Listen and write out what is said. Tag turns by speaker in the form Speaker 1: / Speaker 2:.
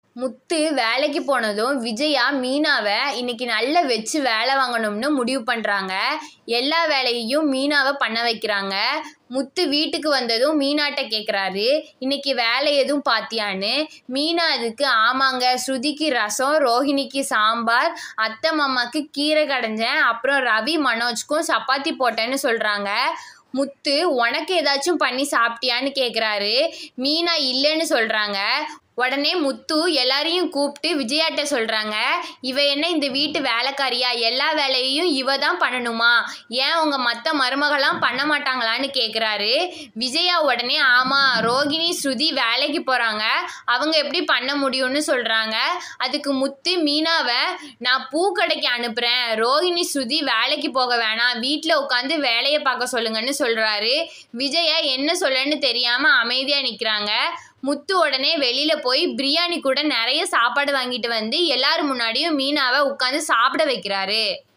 Speaker 1: முத்து வேலைக்கு போனதும் விஜயா மீனாவை இன்னைக்கு நல்லா வச்சு வேலை வாங்கணும்னு முடிவு பண்ணுறாங்க எல்லா வேலையையும் மீனாவை பண்ண வைக்கிறாங்க முத்து வீட்டுக்கு வந்ததும் மீனாட்ட கேட்குறாரு இன்னைக்கு வேலை எதுவும் பாத்தியான்னு மீனா அதுக்கு ஆமாங்க ஸ்ருதிக்கு ரசம் ரோஹிணிக்கு சாம்பார் அத்தை மாமாக்கு கீரை கடைஞ்சேன் அப்புறம் ரவி மனோஜ்க்கும் சப்பாத்தி போட்டேன்னு சொல்கிறாங்க முத்து உனக்கு ஏதாச்சும் பண்ணி சாப்பிட்டியான்னு கேட்குறாரு மீனா இல்லைன்னு சொல்கிறாங்க உடனே முத்து எல்லாரையும் கூப்பிட்டு விஜயாட்ட சொல்கிறாங்க இவ என்ன இந்த வீட்டு வேலைக்காரியா எல்லா வேலையையும் இவ தான் பண்ணணுமா ஏன் உங்கள் மற்ற மருமகளாம் பண்ண மாட்டாங்களான்னு கேட்குறாரு விஜயா உடனே ஆமாம் ரோகிணி ஸ்ருதி வேலைக்கு போகிறாங்க அவங்க எப்படி பண்ண முடியும்னு சொல்கிறாங்க அதுக்கு முத்து மீனாவை நான் பூக்கடைக்கு அனுப்புகிறேன் ரோஹிணி ஸ்ருதி வேலைக்கு போக வேணாம் வீட்டில் உட்காந்து வேலையை பார்க்க சொல்லுங்கன்னு சொல்கிறாரு விஜயா என்ன சொல்லன்னு தெரியாமல் அமைதியாக நிற்கிறாங்க முத்து உடனே வெளியில போய் பிரியாணி கூட நிறைய சாப்பாடு வாங்கிட்டு வந்து எல்லாரும் முன்னாடியும் மீனாவை உட்காந்து சாப்பிட வைக்கிறாரு